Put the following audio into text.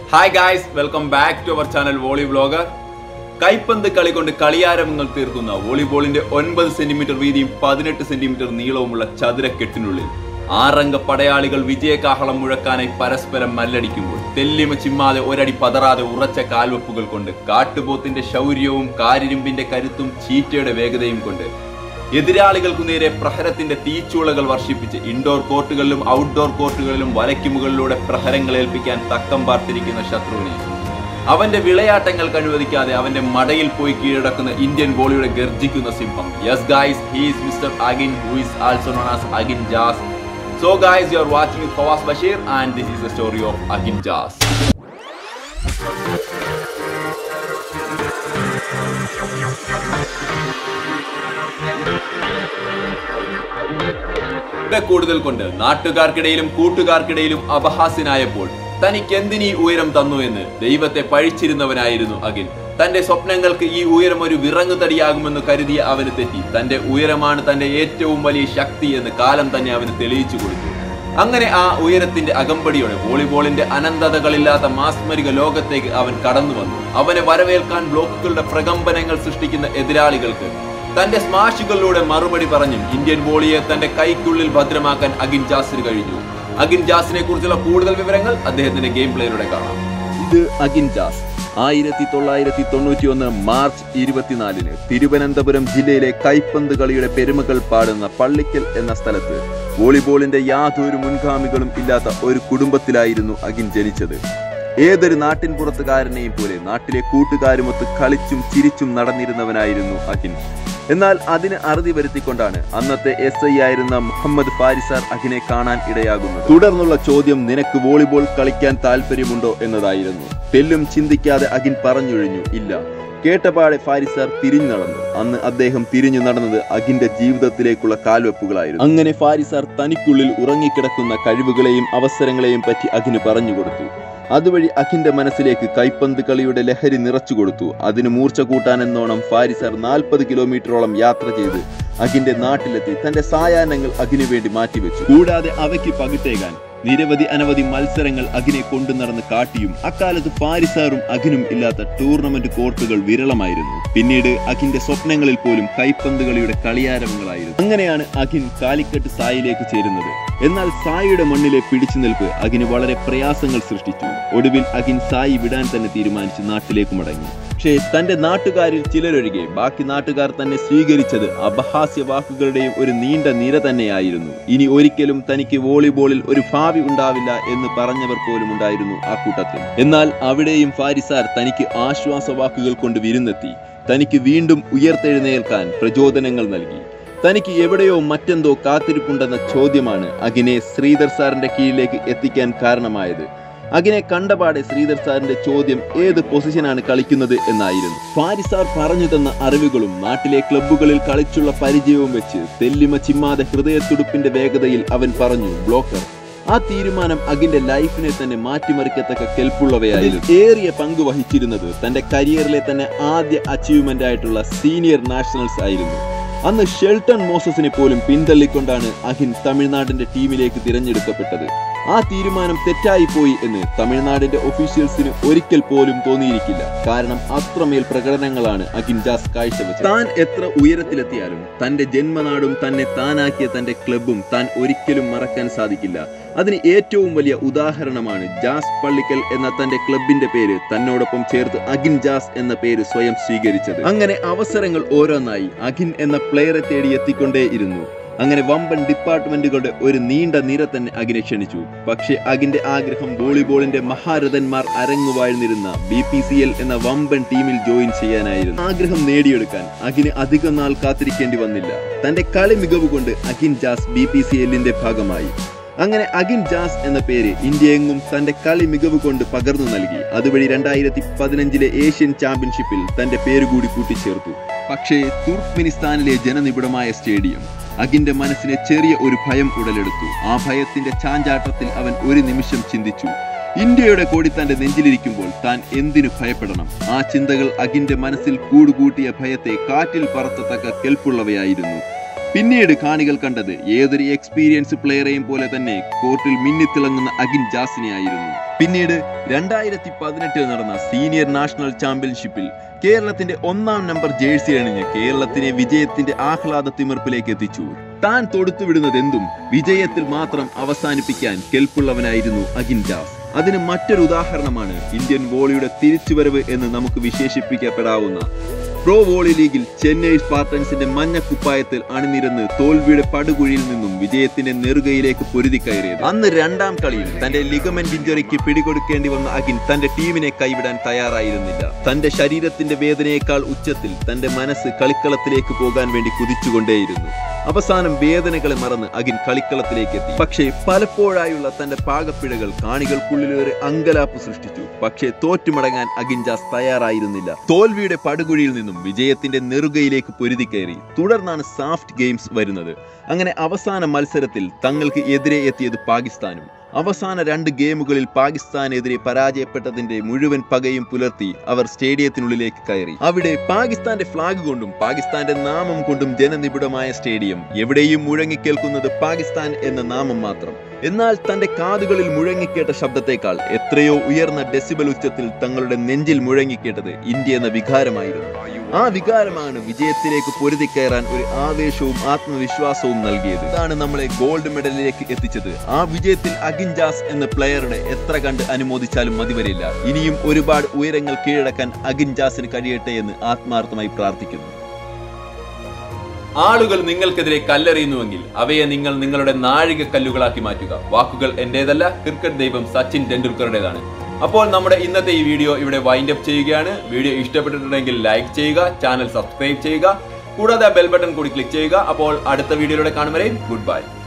hi guys welcome back to our channel volley vlogger കൈപ്പന്ത് കളി കൊണ്ട് കളിയാരവങ്ങൾ തീർക്കുന്ന വോളിബോളിന്റെ ഒൻപത് സെന്റിമീറ്റർ വീതിയും പതിനെട്ട് സെന്റിമീറ്റർ നീളവുമുള്ള ചതുരക്കെട്ടിനുള്ളിൽ ആറംഗ പടയാളികൾ വിജയകാഹളം മുഴക്കാനായി പരസ്പരം മല്ലടിക്കുമ്പോൾ തെല്ലിമ ചിമ്മാതെ ഒരടി പതറാതെ ഉറച്ച കാൽവെപ്പുകൾ കൊണ്ട് കാട്ടുപോത്തിന്റെ ശൗര്യവും കാരിരുമ്പിന്റെ കരുത്തും ചീറ്റയുടെ വേഗതയും കൊണ്ട് എതിരാളികൾക്കു നേരെ പ്രഹരത്തിന്റെ തീച്ചൂളകൾ വർഷിപ്പിച്ച് ഇൻഡോർ കോർട്ടുകളിലും ഔട്ട്ഡോർ കോർട്ടുകളിലും വലയ്ക്ക് മുകളിലൂടെ പ്രഹരങ്ങൾ ഏൽപ്പിക്കാൻ തക്കം പാർത്തിരിക്കുന്ന ശത്രുവിനെ അവന്റെ വിളയാട്ടങ്ങൾക്ക് അനുവദിക്കാതെ അവന്റെ മടയിൽ പോയി കീഴടക്കുന്ന ഇന്ത്യൻ ബോളിയുടെ ഗർജിക്കുന്ന സിംഹം yes guys he's mister Akhin who is also known as Akhin Jas so guys you are watching Fawas Basheer and this is the story of Akhin Jas ഇവിടെ കൂടുതൽ കൊണ്ട് നാട്ടുകാർക്കിടയിലും കൂട്ടുകാർക്കിടയിലും അപഹാസ്യനായപ്പോൾ തനിക്ക് എന്തിനീ ഉയരം തന്നു എന്ന് ദൈവത്തെ പഴിച്ചിരുന്നവനായിരുന്നു അഖിൽ തന്റെ സ്വപ്നങ്ങൾക്ക് ഈ ഉയരം ഒരു വിറങ്ങു തടിയാകുമെന്ന് കരുതിയ അവന് തെറ്റി തന്റെ ഉയരമാണ് തന്റെ ഏറ്റവും വലിയ ശക്തി എന്ന് കാലം തന്നെ അവന് തെളിയിച്ചു കൊടുത്തു അങ്ങനെ ആ ഉയരത്തിന്റെ അകമ്പടിയോടെ വോളിബോളിന്റെ അനന്തതകളില്ലാത്ത മാസ്മരിക ലോകത്തേക്ക് അവൻ കടന്നു വന്നു അവനെ വരവേൽക്കാൻ ബ്ലോക്കുകളുടെ പ്രകമ്പനങ്ങൾ സൃഷ്ടിക്കുന്ന എതിരാളികൾക്ക് തന്റെ സ്മാഷുകളിലൂടെ മറുപടി പറഞ്ഞും ഇന്ത്യൻ ബോളിയെ തന്റെ കൈക്കുള്ളിൽ ഭദ്രമാക്കാൻ അഗിൻ ജാസിന് കഴിഞ്ഞു അഗിൻ ജാസിനെ കുറിച്ചുള്ള കൂടുതൽ വിവരങ്ങൾ അദ്ദേഹത്തിന്റെ ഗെയിം പ്ലേയിലൂടെ കാണാം ഇത് അഗിൻ ജാസ് ആയിരത്തി തൊള്ളായിരത്തി തൊണ്ണൂറ്റി ഒന്ന് മാർച്ച് ഇരുപത്തിനാലിന് തിരുവനന്തപുരം ജില്ലയിലെ കൈപ്പന്ത് കളിയുടെ പെരുമകൾ പാടുന്ന പള്ളിക്കൽ എന്ന സ്ഥലത്ത് വോളിബോളിന്റെ യാതൊരു മുൻഗാമികളും ഇല്ലാത്ത ഒരു കുടുംബത്തിലായിരുന്നു അഗിൻ ജനിച്ചത് ഏതൊരു നാട്ടിൻ പുറത്തുകാരനെയും പോലെ നാട്ടിലെ കൂട്ടുകാരുമൊത്ത് കളിച്ചും ചിരിച്ചും നടന്നിരുന്നവനായിരുന്നു അഖിൻ എന്നാൽ അതിന് അറുതി വരുത്തിക്കൊണ്ടാണ് അന്നത്തെ എസ് ഐ ആയിരുന്ന മുഹമ്മദ് ഫാരിസാർ അഖിനെ കാണാൻ ഇടയാകുന്നത് തുടർന്നുള്ള ചോദ്യം നിനക്ക് വോളിബോൾ കളിക്കാൻ താല്പര്യമുണ്ടോ എന്നതായിരുന്നു തെല്ലും ചിന്തിക്കാതെ അഖിൻ പറഞ്ഞൊഴിഞ്ഞു ഇല്ല കേട്ടപാടെ ഫാരിസാർ തിരിഞ്ഞു നടന്നു അന്ന് അദ്ദേഹം തിരിഞ്ഞു നടന്നത് അഖിന്റെ ജീവിതത്തിലേക്കുള്ള കാൽവെപ്പുകളായിരുന്നു അങ്ങനെ ഫാരിസാർ തനിക്കുള്ളിൽ ഉറങ്ങിക്കിടക്കുന്ന കഴിവുകളെയും അവസരങ്ങളെയും പറ്റി അഖിന് പറഞ്ഞു കൊടുത്തു അതുവഴി അഖിന്റെ മനസ്സിലേക്ക് കൈപ്പന്ത് കളിയുടെ ലഹരി നിറച്ചു കൊടുത്തു അതിന് മൂർച്ച കൂട്ടാനെന്നോണം ഫാരിസർ നാൽപ്പത് കിലോമീറ്ററോളം യാത്ര ചെയ്ത് അഖിന്റെ നാട്ടിലെത്തി തന്റെ സായാഹ്നങ്ങൾ അഖിനു വേണ്ടി മാറ്റിവെച്ചു കൂടാതെ അവയ്ക്ക് പകിട്ടേകാൻ നിരവധി അനവധി മത്സരങ്ങൾ അഖിനെ കൊണ്ടു നടന്ന് കാട്ടിയും അക്കാലത്ത് ഫാരിസാറും അഖിനും ഇല്ലാത്ത ടൂർണമെന്റ് കോർട്ടുകൾ വിരളമായിരുന്നു പിന്നീട് അഖിന്റെ സ്വപ്നങ്ങളിൽ പോലും കൈപ്പന്ത് കളിയുടെ കളിയാരവങ്ങളായിരുന്നു അങ്ങനെയാണ് അഖിൻ കാലിക്കട്ട് സായിലേക്ക് ചേരുന്നത് എന്നാൽ സായിയുടെ മണ്ണിലെ പിടിച്ചു നിൽപ്പ് അഖിന് വളരെ പ്രയാസങ്ങൾ സൃഷ്ടിച്ചു ഒടുവിൽ അഖിൻ സായി വിടാൻ തന്നെ തീരുമാനിച്ച് നാട്ടിലേക്ക് മടങ്ങി പക്ഷേ തന്റെ നാട്ടുകാരിൽ ചിലരൊഴികെ ബാക്കി നാട്ടുകാർ തന്നെ സ്വീകരിച്ചത് അപഹാസ്യ വാക്കുകളുടെയും ഒരു നീണ്ട നിര തന്നെയായിരുന്നു ഇനി ഒരിക്കലും തനിക്ക് വോളിബോളിൽ ഒരു ഭാവി ഉണ്ടാവില്ല എന്ന് പറഞ്ഞവർ പോലും ഉണ്ടായിരുന്നു ആ കൂട്ടത്തിൽ എന്നാൽ അവിടെയും ഫാരിസാർ തനിക്ക് ആശ്വാസ വാക്കുകൾ കൊണ്ട് വിരുന്നെത്തി തനിക്ക് വീണ്ടും ഉയർത്തെഴുന്നേൽക്കാൻ പ്രചോദനങ്ങൾ നൽകി തനിക്ക് എവിടെയോ മറ്റെന്തോ കാത്തിരിപ്പുണ്ടെന്ന ചോദ്യമാണ് അഖിനെ ശ്രീധർ സാറിന്റെ കീഴിലേക്ക് എത്തിക്കാൻ കാരണമായത് അഖിനെ കണ്ടപാടെ ശ്രീധർ സാറിന്റെ ചോദ്യം ഏത് പൊസിഷനാണ് കളിക്കുന്നത് എന്നായിരുന്നു ഫാരിസാർ പറഞ്ഞു തന്ന അറിവുകളും നാട്ടിലെ ക്ലബ്ബുകളിൽ കളിച്ചുള്ള പരിചയവും വെച്ച് തെല്ലിമ ചിമ്മാതെ ഹൃദയത്തുടുപ്പിന്റെ വേഗതയിൽ അവൻ പറഞ്ഞു ബ്ലോക്കർ ആ തീരുമാനം അഖിന്റെ ലൈഫിനെ തന്നെ മാറ്റിമറിക്കത്തക്ക കെൽപ്പുള്ളവയായിരുന്നു ഏറിയ പങ്ക് വഹിച്ചിരുന്നത് തന്റെ കരിയറിലെ തന്നെ ആദ്യ അച്ചീവ്മെന്റ് ആയിട്ടുള്ള സീനിയർ നാഷണൽസ് ആയിരുന്നു അന്ന് ഷെൽട്ടൺ മോസസിനെ പോലും പിന്തള്ളിക്കൊണ്ടാണ് അഹിൻ തമിഴ്നാടിന്റെ ടീമിലേക്ക് തിരഞ്ഞെടുക്കപ്പെട്ടത് ആ തീരുമാനം തെറ്റായി പോയി എന്ന് തമിഴ്നാടിന്റെ ഒഫീഷ്യൽസിന് ഒരിക്കൽ പോലും തോന്നിയിരിക്കില്ല കാരണം അത്രമേൽ പ്രകടനങ്ങളാണ് അഖിൻ ജാസ് കാഴ്ചവെച്ചത് താൻ എത്ര ഉയരത്തിലെത്തിയാലും തന്റെ ജന്മനാടും തന്നെ താനാക്കിയ തന്റെ ക്ലബും താൻ ഒരിക്കലും മറക്കാൻ സാധിക്കില്ല അതിന് ഏറ്റവും വലിയ ഉദാഹരണമാണ് ജാസ് പള്ളിക്കൽ എന്ന തന്റെ ക്ലബിന്റെ പേര് തന്നോടൊപ്പം ചേർത്ത് അഖിൻ ജാസ് എന്ന പേര് സ്വയം സ്വീകരിച്ചത് അങ്ങനെ അവസരങ്ങൾ ഓരോന്നായി അഖിൻ എന്ന പ്ലെയറെ തേടി എത്തിക്കൊണ്ടേയിരുന്നു അങ്ങനെ വമ്പൻ ഡിപ്പാർട്ട്മെന്റുകളുടെ ഒരു നീണ്ട നിര തന്നെ അഖിനെ ക്ഷണിച്ചു പക്ഷേ അഖിന്റെ ആഗ്രഹം വോളിബോളിന്റെ മഹാരഥന്മാർ അരങ്ങുവാഴ്ന്നിരുന്ന ബി പി സി എൽ എന്ന വമ്പൻ ടീമിൽ ജോയിൻ ചെയ്യാനായിരുന്നു ആഗ്രഹം നേടിയെടുക്കാൻ അഖിന് അധികം നാൾ കാത്തിരിക്കേണ്ടി വന്നില്ല തന്റെ കളി മികവ് കൊണ്ട് Akhin Jas B P C എല്ലിന്റെ ഭാഗമായി അങ്ങനെ അഗിൻ ജാസ് എന്ന പേര് ഇന്ത്യയെങ്ങും തന്റെ കളി മികവ് കൊണ്ട് പകർന്നു നൽകി അതുവഴി രണ്ടായിരത്തി പതിനഞ്ചിലെ ഏഷ്യൻ ചാമ്പ്യൻഷിപ്പിൽ തന്റെ പേര് കൂടി കൂട്ടിച്ചേർത്തു പക്ഷേ തുർക്ക്മെനിസ്ഥാനിലെ ജനനിബിഡമായ സ്റ്റേഡിയം അഗിന്റെ മനസ്സിനെ ചെറിയ ഒരു ഭയം ഉടലെടുത്തു ആ ഭയത്തിന്റെ ചാഞ്ചാട്ടത്തിൽ അവൻ ഒരു നിമിഷം ചിന്തിച്ചു ഇന്ത്യയുടെ കോടി തന്റെ നെഞ്ചിലിരിക്കുമ്പോൾ താൻ എന്തിനു ഭയപ്പെടണം ആ ചിന്തകൾ അഗിന്റെ മനസ്സിൽ കൂടുകൂട്ടിയ ഭയത്തെ കാറ്റിൽ പറത്തത്തക്ക കെൽപ്പുള്ളവയായിരുന്നു പിന്നീട് കാണികൾ കണ്ടത് ഏതൊരു എക്സ്പീരിയൻസ് പ്ലെയറെയും പോലെ തന്നെ കോർട്ടിൽ മിന്നിത്തിളങ്ങുന്ന അഗിൻ ജാസിനെ ആയിരുന്നു പിന്നീട് രണ്ടായിരത്തി പതിനെട്ടിൽ നടന്ന സീനിയർ നാഷണൽ ചാമ്പ്യൻഷിപ്പിൽ കേരളത്തിന്റെ ഒന്നാം നമ്പർ ജേഴ്സി അണിഞ്ഞ് കേരളത്തിനെ വിജയത്തിന്റെ ആഹ്ലാദ തിമിർപ്പിലേക്ക് എത്തിച്ചു താൻ തൊടുത്തുവിടുന്നത് എന്തും വിജയത്തിൽ മാത്രം അവസാനിപ്പിക്കാൻ കെൽപ്പുള്ളവനായിരുന്നു അഗിൻ ദാസ് അതിന് മറ്റൊരു ഉദാഹരണമാണ് ഇന്ത്യൻ വോളിയുടെ തിരിച്ചുവരവ് എന്ന് നമുക്ക് വിശേഷിപ്പിക്കപ്പെടാവുന്ന പ്രോ വോളി ലീഗിൽ ചെന്നൈ സ്പാർട്ടൻസിന്റെ മഞ്ഞ കുപ്പായത്തിൽ അണിനിരന്ന് തോൽവിയുടെ പടുകുഴിയിൽ നിന്നും വിജയത്തിന്റെ നെറുകയിലേക്ക് പൊരുതി കയറിയത് അന്ന് രണ്ടാം കളിയിൽ തന്റെ ലിഗമെന്റ് ഇഞ്ചുറിക്ക് പിടികൊടുക്കേണ്ടി വന്ന അഗിൻ തന്റെ ടീമിനെ കൈവിടാൻ തയ്യാറായിരുന്നില്ല തന്റെ ശരീരത്തിന്റെ വേദനയേക്കാൾ ഉച്ചത്തിൽ തന്റെ മനസ്സ് കളിക്കളത്തിലേക്ക് പോകാൻ വേണ്ടി കുതിച്ചുകൊണ്ടേയിരുന്നു അവസാനം വേദനകളെ മറന്ന് അഗിൻ കളിക്കളത്തിലേക്ക് എത്തി പക്ഷേ പലപ്പോഴായുള്ള തന്റെ പാകപ്പിഴകൾ കാണികൾക്കുള്ളിൽ ഒരു അങ്കലാപ്പ് സൃഷ്ടിച്ചു പക്ഷേ തോറ്റുമടങ്ങാൻ അഗിൻജാസ് തയ്യാറായിരുന്നില്ല തോൽവിയുടെ പടുകുഴിയിൽ നിന്നും വിജയത്തിന്റെ നെറുകയിലേക്ക് പൊരുതി കയറി തുടർന്നാണ് സാഫ്റ്റ് ഗെയിംസ് വരുന്നത് അങ്ങനെ അവസാന മത്സരത്തിൽ തങ്ങൾക്ക് എതിരെ എത്തിയത് പാകിസ്ഥാനും അവസാന രണ്ട് ഗെയിമുകളിൽ പാകിസ്ഥാനെതിരെ പരാജയപ്പെട്ടതിന്റെ മുഴുവൻ പകയും പുലർത്തി അവർ സ്റ്റേഡിയത്തിനുള്ളിലേക്ക് കയറി അവിടെ പാകിസ്ഥാന്റെ ഫ്ലാഗ് കൊണ്ടും പാകിസ്ഥാന്റെ നാമം കൊണ്ടും ജനനിബിഡമായ സ്റ്റേഡിയം എവിടെയും മുഴങ്ങിക്കേൾക്കുന്നത് പാകിസ്ഥാൻ എന്ന നാമം മാത്രം എന്നാൽ തന്റെ കാതുകളിൽ മുഴങ്ങിക്കേട്ട ശബ്ദത്തേക്കാൾ എത്രയോ ഉയർന്ന ഡെസിബൽ ഉച്ചത്തിൽ തങ്ങളുടെ നെഞ്ചിൽ മുഴങ്ങിക്കേട്ടത് ഇന്ത്യ എന്ന വികാരമായിരുന്നു ആ വികാരമാണ് വിജയത്തിലേക്ക് പൊരുതി കയറാൻ ഒരു ആവേശവും ആത്മവിശ്വാസവും നൽകിയത് ഇതാണ് നമ്മളെ ഗോൾഡ് മെഡലിലേക്ക് എത്തിച്ചത് ആ വിജയത്തിൽ അഗിൻജാസ് എന്ന പ്ലെയറുടെ എത്ര കണ്ട് അനുമോദിച്ചാലും മതിവരില്ല ഇനിയും ഒരുപാട് ഉയരങ്ങൾ കീഴടക്കാൻ അഗിൻജാസിന് കഴിയട്ടെ എന്ന് ആത്മാർത്ഥമായി പ്രാർത്ഥിക്കുന്നു ആളുകൾ നിങ്ങൾക്കെതിരെ കല്ലെറിയുന്നുവെങ്കിൽ അവയെ നിങ്ങൾ നിങ്ങളുടെ നാഴിക കല്ലുകളാക്കി മാറ്റുക വാക്കുകൾ എന്റേതല്ല ക്രിക്കറ്റ് ദൈവം സച്ചിൻ ടെണ്ടുൽക്കറുടേതാണ് അപ്പോൾ നമ്മുടെ ഇന്നത്തെ ഈ വീഡിയോ ഇവിടെ വൈൻഡ് അപ്പ് ചെയ്യുകയാണ് വീഡിയോ ഇഷ്ടപ്പെട്ടിട്ടുണ്ടെങ്കിൽ ലൈക്ക് ചെയ്യുക ചാനൽ സബ്സ്ക്രൈബ് ചെയ്യുക കൂടാതെ ബെൽ ബട്ടൺ കൂടി ക്ലിക്ക് ചെയ്യുക അപ്പോൾ അടുത്ത വീഡിയോയിലൂടെ കാണും വരെ ഗുഡ് ബൈ